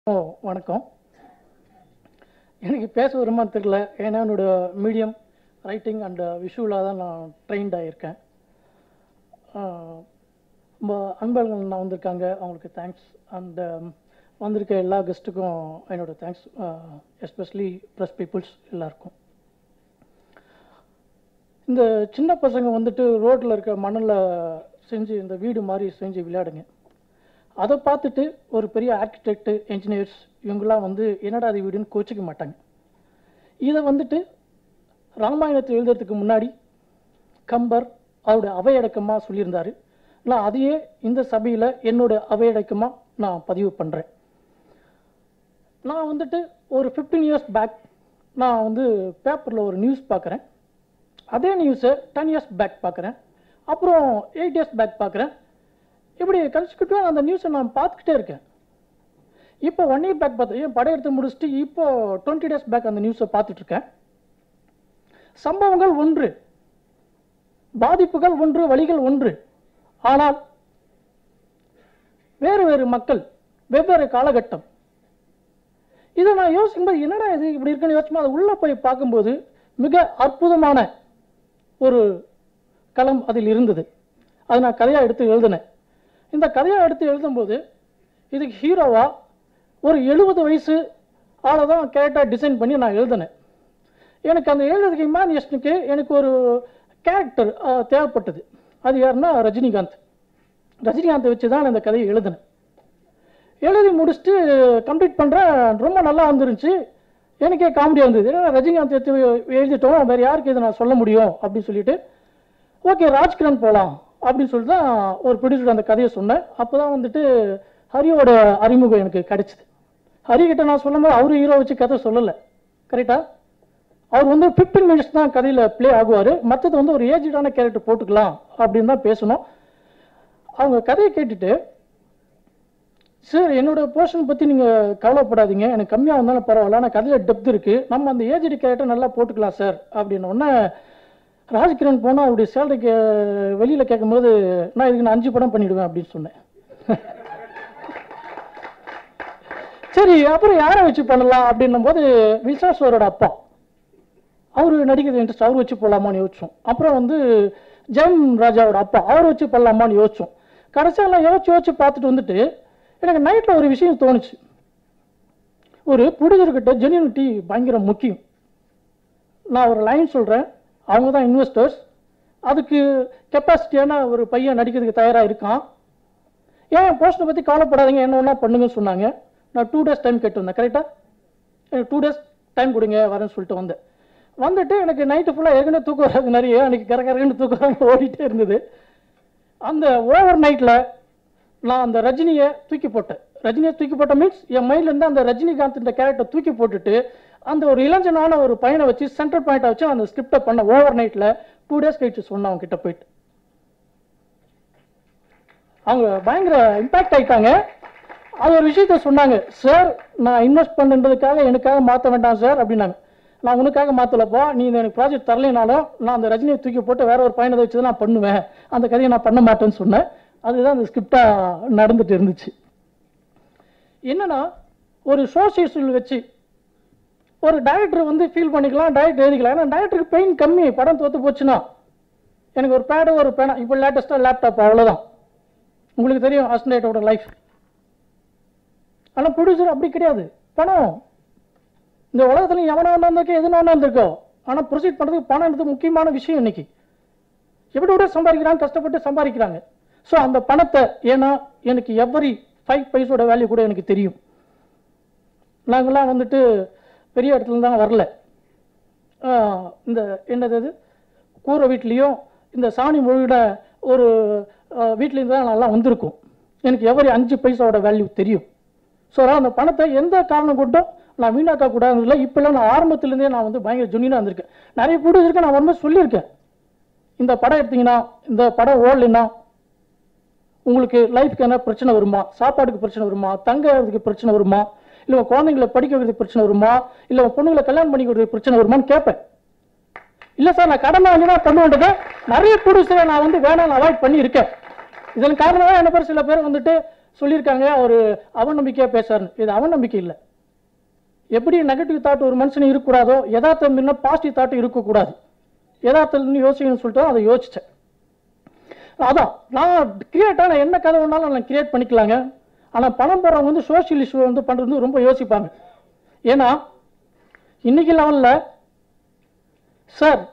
ஓ வணக்கம் எனக்கு பேச வருமான்னு தெரியல ஏன்னா என்னோட மீடியம் ரைட்டிங் அண்ட் விஷுவலாக தான் நான் ட்ரெயின்ட் ஆகியிருக்கேன் ரொம்ப அன்பர்கள் நான் வந்திருக்காங்க அவங்களுக்கு தேங்க்ஸ் அண்ட் வந்திருக்க எல்லா கெஸ்ட்டுக்கும் என்னோட தேங்க்ஸ் எஸ்பெஷலி ப்ரெஸ் பீப்புள்ஸ் எல்லாருக்கும் இந்த சின்ன பசங்க வந்துட்டு ரோட்டில் இருக்க மண்ணில் செஞ்சு இந்த வீடு மாதிரி செஞ்சு விளையாடுங்க அதை பார்த்துட்டு ஒரு பெரிய ஆர்கிடெக்ட் என்ஜினியர்ஸ் இவங்கெல்லாம் வந்து என்னடா அது வீடுன்னு கோச்சிக்க மாட்டாங்க இதை வந்துட்டு ராமாயணத்தை எழுதுறதுக்கு முன்னாடி கம்பர் அவருடைய அவையடக்கமாக சொல்லியிருந்தாரு நான் அதையே இந்த சபையில் என்னோட அவையடக்கமாக நான் பதிவு பண்ணுறேன் நான் வந்துட்டு ஒரு ஃபிஃப்டீன் இயர்ஸ் பேக் நான் வந்து பேப்பரில் ஒரு நியூஸ் பார்க்குறேன் அதே நியூஸை டென் இயர்ஸ் பேக் பார்க்குறேன் அப்புறம் எயிட் இயர்ஸ் பேக் பார்க்குறேன் இப்படி கன்சிக்யூட்டிவாக அந்த நியூஸை நான் பார்த்துக்கிட்டே இருக்கேன் இப்போ ஒன் இயர் பேக் பார்த்து ஏன் படையெடுத்து முடிச்சுட்டு இப்போ டுவெண்ட்டி டேஸ் பேக் அந்த நியூஸை பார்த்துட்டு இருக்கேன் சம்பவங்கள் ஒன்று பாதிப்புகள் ஒன்று வழிகள் ஒன்று ஆனால் வேறு வேறு மக்கள் வெவ்வேறு காலகட்டம் இதை நான் யோசிக்கும்போது என்னடா இது இப்படி இருக்குன்னு யோசிச்சுமா அதை உள்ளே போய் பார்க்கும்போது மிக அற்புதமான ஒரு களம் அதில் இருந்தது அதை நான் கதையாக எடுத்து எழுதினேன் இந்த கதையை எடுத்து எழுதும்போது இதுக்கு ஹீரோவா ஒரு எழுபது வயசு ஆளை தான் கேரக்டர் டிசைன் பண்ணி நான் எழுதினேன் எனக்கு அந்த எழுதுறதுக்கு இமேஜினேஷனுக்கு எனக்கு ஒரு கேரக்டர் தேவைப்பட்டது அது யாருன்னா ரஜினிகாந்த் ரஜினிகாந்தை வச்சு தான் நான் இந்த கதையை எழுதினேன் எழுதி முடிச்சுட்டு கம்ப்ளீட் பண்ணுறேன் ரொம்ப நல்லா வந்துருந்துச்சு எனக்கே காமெடியாக இருந்தது ஏன்னா ரஜினிகாந்த் எடுத்து எழுதிட்டோம் வேறு யாருக்கு இதை நான் சொல்ல முடியும் அப்படின்னு சொல்லிட்டு ஓகே ராஜ்கிரண் போகலாம் அப்படின்னு சொல்லிட்டு தான் ஒரு ப்ரொடியூசர் அந்த கதையை சொன்னேன் அப்போ தான் வந்துட்டு ஹரியோட அறிமுகம் எனக்கு கிடைச்சிது ஹரி கிட்ட நான் சொல்லும்போது அவரு ஹீரோ வச்சு கதை சொல்லலை கரெக்டா அவர் வந்து ஃபிஃப்டீன் மினிட்ஸ் தான் கதையில் ப்ளே ஆகுவார் மற்றது வந்து ஒரு ஏஜ்டான கேரக்டர் போட்டுக்கலாம் அப்படின்னு தான் பேசணும் அவங்க கதையை கேட்டுட்டு சார் என்னோட போர்ஷன் பற்றி நீங்கள் கவலைப்படாதீங்க எனக்கு கம்மியாக இருந்தாலும் பரவாயில்ல ஆனால் கதையில் டெப்த் இருக்குது நம்ம அந்த ஏஜ்டு கேரக்டர் நல்லா போட்டுக்கலாம் சார் அப்படின்னு உடனே ராஜ்கிரண் போனால் அவருடைய சேலரிக்கு வெளியில் கேட்கும்போது நான் இதுக்கு நான் அஞ்சு படம் பண்ணிடுவேன் அப்படின்னு சொன்னேன் சரி அப்புறம் யாரை வச்சு பண்ணலாம் அப்படின்னும் போது விசாஸ்வரோட அப்பா அவர் நடிக்கிறது இன்ட்ரெஸ்ட் அவர் வச்சு போடலாமான்னு யோசிச்சோம் அப்புறம் வந்து ஜெயம் ராஜாவோட அப்பா அவர் வச்சு பண்ணலாமான்னு யோசிச்சோம் கடைசியெல்லாம் யோசிச்சு யோசிச்சு பார்த்துட்டு வந்துட்டு எனக்கு நைட்டில் ஒரு விஷயம் தோணுச்சு ஒரு ப்ரொடியூசர்கிட்ட ஜென்யூனிட்டி பயங்கர முக்கியம் நான் ஒரு லைன் சொல்கிறேன் அவங்க தான் இன்வெஸ்டர்ஸ் அதுக்கு கெப்பாசிட்டியான ஒரு பையன் நடிக்கிறதுக்கு தயாராக இருக்கான் ஏன் போஸ்ட்டை பற்றி கவலைப்படாதீங்க என்ன ஒன்றா பண்ணுங்கன்னு சொன்னாங்க நான் டூ டேஸ் டைம் கேட்டு வந்தேன் கரெக்டாக எனக்கு டூ டேஸ் டைம் கொடுங்க வரேன்னு சொல்லிட்டு வந்தேன் வந்துட்டு எனக்கு நைட்டு ஃபுல்லாக ஏற்கனவே தூக்கம் வராது நிறைய அன்றைக்கி கரகரன்னு தூக்கம் வராம ஓடிட்டே இருந்தது அந்த ஓவர் நைட்டில் நான் அந்த ரஜினியை தூக்கி போட்டேன் ரஜினியை தூக்கி போட்ட மீன்ஸ் என் மைண்ட்லேருந்து அந்த ரஜினிகாந்த் இந்த கேரக்டர் தூக்கி போட்டுட்டு அந்த ஒரு இளைஞனான ஒரு பையனை வச்சு சென்டர் பாயிண்டை வச்சு அந்த ஸ்கிரிப்டை பண்ண ஓவர் நைட்டில் டூ டேஸ் கழிச்சு சொன்னேன் அவங்க கிட்ட போயிட்டு அவங்க பயங்கர இம்பாக்ட் ஆயிட்டாங்க அது ஒரு விஷயத்த சொன்னாங்க சார் நான் இன்வெஸ்ட் பண்ணுன்றதுக்காக எனக்காக மாற்ற வேண்டாம் சார் அப்படின்னாங்க நான் உனக்காக மாற்றலப்பா நீ இந்த எனக்கு ப்ராஜெக்ட் தரலைனாலும் நான் அந்த ரஜினியை தூக்கி போட்டு வேற ஒரு பையனை வச்சு தான் நான் பண்ணுவேன் அந்த கதையை நான் பண்ண மாட்டேன்னு சொன்னேன் அதுதான் அந்த ஸ்கிரிப்டாக நடந்துட்டு இருந்துச்சு என்னன்னா ஒரு சோசியல் வச்சு ஒரு டைரக்டர் வந்து ஃபீல் பண்ணிக்கலாம் டைரக்டர் எழுதிக்கலாம் ஏன்னா டைரக்டருக்கு பெயின் கம்மி படம் தோத்து போச்சுன்னா எனக்கு ஒரு பேடு ஒரு பேனா இப்போ லேட்டஸ்ட்டாக லேப்டாப் அவ்வளோதான் உங்களுக்கு தெரியும் அஸ்டேட்டோட லைஃப் ஆனால் ப்ரொடியூசர் அப்படி கிடையாது பணம் இந்த உலகத்துல எவனா வந்திருக்கோ எதுனா வந்திருக்கோ ஆனால் ப்ரொசீட் பண்ணுறதுக்கு பணம்ன்றது முக்கியமான விஷயம் இன்னைக்கு எப்படி விட சம்பாதிக்கிறாங்க கஷ்டப்பட்டு சம்பாதிக்கிறாங்க ஸோ அந்த பணத்தை ஏன்னா எனக்கு எவ்வரி ஃபைவ் பைஸோட வேல்யூ கூட எனக்கு தெரியும் நாங்கள்லாம் வந்துட்டு பெரிய இடத்துல தான் வரல ஆஹ் இந்த என்னது அது கூரை வீட்லேயும் இந்த சாணி மொழியோட ஒரு வீட்லேருந்து தான் நல்லா வந்திருக்கும் எனக்கு எவரி அஞ்சு பைசாவோட வேல்யூ தெரியும் ஸோ அதனால் அந்த பணத்தை எந்த காரணம் கொண்டும் நான் வீணாக்க கூடாதுல இப்போல்லாம் நான் ஆரம்பத்துலேருந்தே நான் வந்து பயங்கர ஜுனியாக இருந்திருக்கேன் நிறைய ப்ரொடியூசருக்கு நான் வரும்போது சொல்லியிருக்கேன் இந்த படம் எடுத்தீங்கன்னா இந்த படம் ஓடலைன்னா உங்களுக்கு லைஃப்க்கு என்ன பிரச்சனை வருமா சாப்பாடுக்கு பிரச்சனை வருமா தங்கறதுக்கு பிரச்சனை வருமா இல்லை உன் குழந்தைங்களை படிக்க வைக்கிறதுக்கு பிரச்சனை வருமா இல்லை உன் பொண்ணுங்களை கல்யாணம் பண்ணி கொடுக்கறதுக்கு பிரச்சனை வருமான்னு கேட்பேன் இல்லை சார் நான் கடமை வாங்கி தான் பண்ண வேண்டியது நிறைய ப்ரொடியூசரை நான் வந்து வேணாம் அவாய்ட் பண்ணி இருக்கேன் இதன் காரணமாக என்ன பேர் சில பேர் வந்துட்டு சொல்லியிருக்காங்க அவர் அவநம்பிக்கையாக பேசுறாருன்னு இது அவநம்பிக்கை இல்லை எப்படி நெகட்டிவ் தாட் ஒரு மனுஷனுக்கு இருக்கக்கூடாதோ யதார்த்தம் என்ன பாசிட்டிவ் தாட் இருக்கக்கூடாது யதார்த்தம்னு யோசிக்கணும்னு சொல்லிட்டு அதை யோசித்தேன் அதான் நான் கிரியேட்டாக என்ன கதை வேணாலும் நான் கிரியேட் பண்ணிக்கலாங்க ஆனால் பணம் போடுறவங்க வந்து சோஷியல் இஷ்யூ வந்து பண்ணுறது வந்து ரொம்ப யோசிப்பாங்க ஏன்னா இன்னைக்கு லெவலில் சார்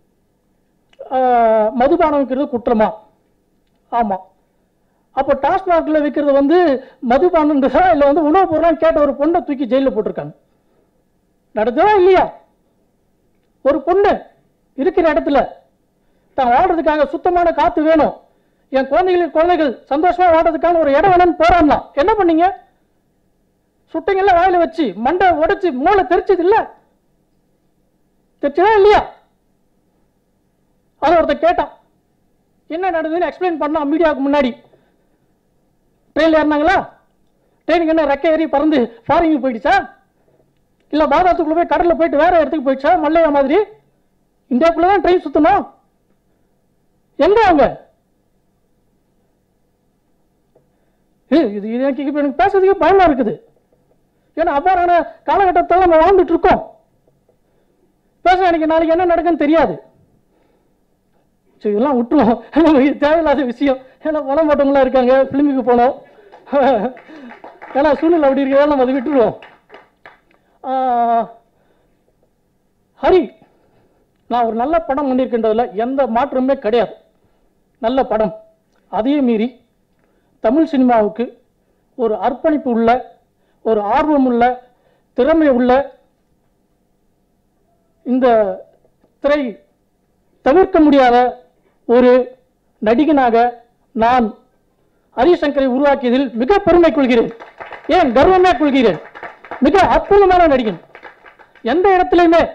ஆஹ், மதுபானம் விற்கிறது குற்றமா ஆமாம் அப்போ டாஸ்மாக்ல விற்கிறது வந்து மதுபானன்றதா இல்லை வந்து உணவுப் பொருளான்னு கேட்ட ஒரு பொண்ணை தூக்கி ஜெயிலில் போட்டிருக்காங்க நடந்ததா இல்லையா ஒரு பொண்ணு இருக்கிற இடத்துல தான் வாழ்றதுக்காக சுத்தமான காத்து வேணும் என் குழந்தைகள் குழந்தைகள் சந்தோஷமா வாழ்றதுக்கான ஒரு இடம் வேணும்னு போறாங்களாம் என்ன பண்ணீங்க சுட்டிங்கல்ல வாயில வச்சு மண்டை உடைச்சு மூளை தெரிச்சது இல்ல தெரிச்சதா இல்லையா அதை ஒருத்தன் கேட்டான் என்ன நடந்ததுன்னு எக்ஸ்பிளைன் பண்ணான் மீடியாவுக்கு முன்னாடி ட்ரெயினில் ஏறினாங்களா ட்ரெயினுக்கு என்ன ரெக்கை ஏறி பறந்து ஃபாரினுக்கு போயிடுச்சா இல்லை பாதாத்துக்குள்ள போய் கடலில் போயிட்டு வேற இடத்துக்கு போயிடுச்சா மல்லையா மாதிரி இந்தியாவுக்குள்ள தான் ட்ரெயின் சுத்தணும் எங்க அவங்க ஏய், இது இது எனக்கு இப்ப எனக்கு பேசுறதுக்கு பயமா இருக்குது ஏன்னா அவ்வாறான காலகட்டத்தில் நம்ம வாழ்ந்துட்டு இருக்கோம் பேச எனக்கு நாளைக்கு என்ன நடக்குன்னு தெரியாது சரி இதெல்லாம் விட்டுருவோம் நமக்கு இது தேவையில்லாத விஷயம் ஏன்னா பணம் போட்டவங்களா இருக்காங்க ஃபிலிமுக்கு போனோம் ஏன்னா சூழ்நிலை அப்படி இருக்கிறதால நம்ம அதை விட்டுருவோம் ஆஹ், ஹரி நான் ஒரு நல்ல படம் பண்ணியிருக்கின்றதுல எந்த மாற்றமுமே கிடையாது நல்ல படம் அதையும் மீறி தமிழ் சினிமாவுக்கு ஒரு அர்ப்பணிப்பு உள்ள ஒரு ஆர்வம் உள்ள திறமை உள்ள இந்த திரை தவிர்க்க முடியாத ஒரு நடிகனாக நான் ஹரிசங்கரை உருவாக்கியதில் மிக பெருமை கொள்கிறேன் ஏன் கர்வமே கொள்கிறேன் மிக அற்புதமான நடிகன் எந்த இடத்திலையுமே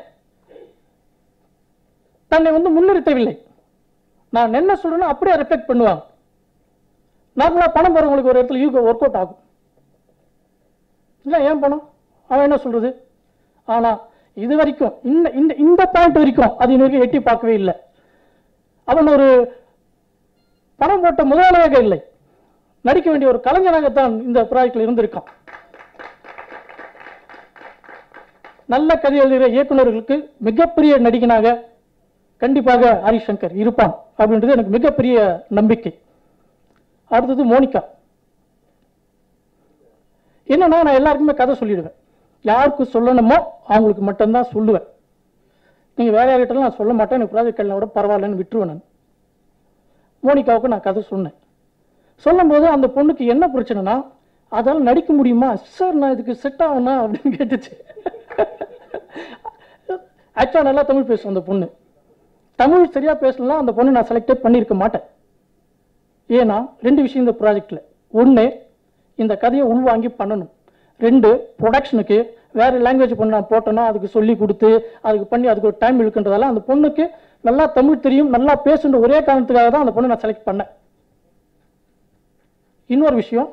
தன்னை வந்து முன்னிறுத்தவில்லை நான் என்ன சொல்றேனோ அப்படியே ரெஸ்பெக்ட் பண்ணுவாங்க நார்மலாக பணம் போறவங்களுக்கு ஒரு இடத்துல யூகோ ஒர்க் அவுட் ஆகும் இல்லை ஏன் பணம் அவன் என்ன சொல்றது ஆனா இது வரைக்கும் இந்த இந்த இந்த பாயிண்ட் வரைக்கும் அது இன்ன வரைக்கும் எட்டி பார்க்கவே இல்லை அவன் ஒரு பணம் போட்ட முதலாளியாக இல்லை நடிக்க வேண்டிய ஒரு கலைஞனாகத்தான் இந்த ப்ராஜெக்டில் இருந்திருக்கான் நல்ல கதை எழுதுகிற இயக்குனர்களுக்கு மிகப்பெரிய நடிகனாக கண்டிப்பாக ஹரிசங்கர் இருப்பான் அப்படின்றது எனக்கு மிகப்பெரிய நம்பிக்கை அடுத்தது மோனிகா என்னன்னா நான் எல்லாருக்குமே கதை சொல்லிடுவேன் யாருக்கு சொல்லணுமோ அவங்களுக்கு மட்டும்தான் சொல்லுவேன் நீங்கள் வேற யார்கிட்டலாம் நான் சொல்ல மாட்டேன் எனக்கு ப்ராஜெக்ட் கல்யாணம் கூட பரவாயில்லன்னு விட்டுருவேன் நான் மோனிகாவுக்கு நான் கதை சொன்னேன் சொல்லும்போது அந்த பொண்ணுக்கு என்ன பிரச்சனைனா அதால் நடிக்க முடியுமா சார் நான் இதுக்கு செட் ஆகணும் அப்படின்னு கேட்டுச்சு ஆக்சுவலாக நல்லா தமிழ் பேசும் அந்த பொண்ணு தமிழ் சரியா பேசலாம் அந்த பொண்ணு நான் செலக்டே பண்ணியிருக்க மாட்டேன் ஏன்னா ரெண்டு விஷயம் இந்த ப்ராஜெக்டில் ஒன்று இந்த கதையை உள்வாங்கி பண்ணணும் ரெண்டு ப்ரொடக்ஷனுக்கு வேற லாங்குவேஜ் பண்ண நான் போட்டேன்னா அதுக்கு சொல்லி கொடுத்து அதுக்கு பண்ணி அதுக்கு ஒரு டைம் இழுக்கின்றதால அந்த பொண்ணுக்கு நல்லா தமிழ் தெரியும் நல்லா பேசுன்ற ஒரே காரணத்துக்காக தான் அந்த பொண்ணை நான் செலக்ட் பண்ணேன் இன்னொரு விஷயம்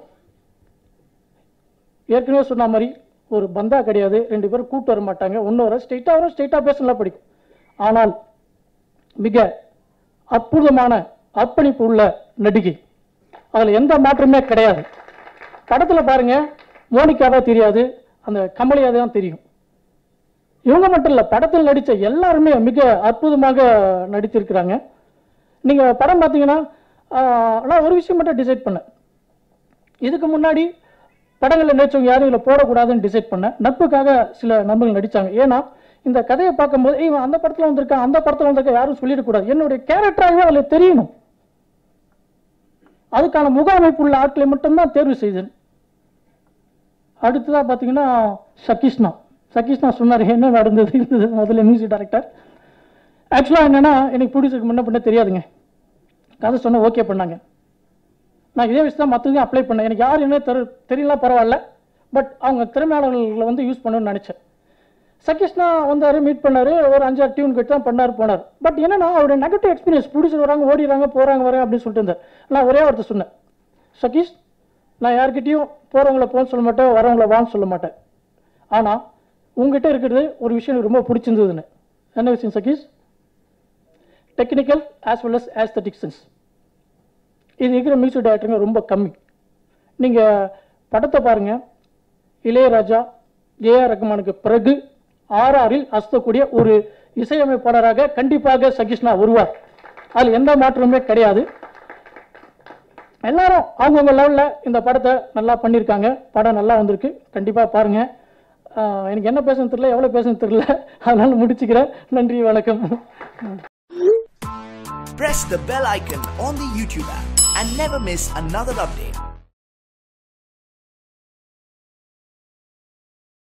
ஏற்கனவே சொன்ன மாதிரி ஒரு பந்தா கிடையாது ரெண்டு பேரும் கூட்டு வர மாட்டாங்க ஒன்று வர ஸ்ட்ரெயிட்டாக வரும் ஸ்ட்ரெயிட்டாக பேச நல்லா பிடிக்கும் ஆனால் மிக அற்புதமான அர்ப்பணிப்பு உள்ள நடிகை அதில் எந்த மாற்றமே கிடையாது படத்தில் பாருங்க மோனிகாவா தெரியாது அந்த கமலியா தான் தெரியும் இவங்க மட்டும் இல்லை படத்தில் நடித்த எல்லாருமே மிக அற்புதமாக நடித்திருக்கிறாங்க நீங்கள் படம் பார்த்தீங்கன்னா ஆஹ், நான் ஒரு விஷயம் மட்டும் டிசைட் பண்ணேன் இதுக்கு முன்னாடி படங்களில் நடிச்சவங்க யாரும் இதில் போடக்கூடாதுன்னு டிசைட் பண்ணேன் நட்புக்காக சில நண்பர்கள் நடித்தாங்க ஏன்னா இந்த கதையை பார்க்கும்போது "ஏய், இவன் அந்த படத்தில் வந்திருக்கான் அந்த படத்தில் வந்திருக்கான் யாரும் சொல்லிடக்கூடாது என்னுடைய கேரக்டராகவே அதில் தெரியணும் அதுக்கான முக அமைப்பு உள்ள ஆட்களை மட்டும்தான் தேர்வு செய்தேன் அடுத்ததாக பார்த்தீங்கன்னா சகிஷ்ணா சகிஷ்ணா சொன்னார் என்ன நடந்தது இருந்தது முதல்ல மியூசிக் டைரக்டர் ஆக்சுவலாக என்னன்னா எனக்கு ப்ரொடியூசருக்கு முன்ன பண்ண தெரியாதுங்க கதை சொன்ன ஓகே பண்ணாங்க நான் இதே விஷயம் தான் மற்றதையும் அப்ளை பண்ணேன் எனக்கு யார் என்ன தெரு தெரியலாம் பரவாயில்ல பட் அவங்க திறமையாளர்களை வந்து யூஸ் பண்ணணும்னு நினச்சேன் சகிஷ்ணா வந்தார் மீட் பண்ணாரு ஒரு அஞ்சாறு டியூன் கிட்ட தான் பண்ணார் போனார் பட் என்னன்னா அவருடைய நெகட்டிவ் எக்ஸ்பீரியன்ஸ் ப்ரொடியூசர் வராங்க ஓடிறாங்க போறாங்க வராங்க அப்படின்னு சொல்லிட்டு இருந்தார் நான் ஒரே வார்த்தை சொன்னேன் சதீஷ் நான் யார்கிட்டயும் போறவங்கள போன்னு சொல்ல மாட்டேன் வரவங்கள வான்னு சொல்ல மாட்டேன் ஆனா உங்ககிட்ட இருக்கிறது ஒரு விஷயம் எனக்கு ரொம்ப பிடிச்சிருந்ததுன்னு என்ன விஷயம் Satish technical as well as aesthetic sense இது இருக்கிற மியூசிக் டைரக்டருங்க ரொம்ப கம்மி நீங்கள் படத்தை பாருங்க இளையராஜா ஏஆர் ரகுமானுக்கு பிறகு ஆர்ஆரில் அசத்தக்கூடிய ஒரு இசையமைப்பாளராக கண்டிப்பாக சகிஷ்ணா வருவார் அதில் எந்த மாற்றமுமே கிடையாது எல்லாரும் அவங்கவுங்க லெவலில் இந்த படத்தை நல்லா பண்ணியிருக்காங்க படம் நல்லா வந்திருக்கு கண்டிப்பாக பாருங்க ஆஹ் எனக்கு என்ன பேசணும் தெரியல எவ்வளோ பேசணும் தெரியல அதனால முடிச்சுக்கிறேன் நன்றி வணக்கம் Press the bell icon on the YouTube app and never miss another update.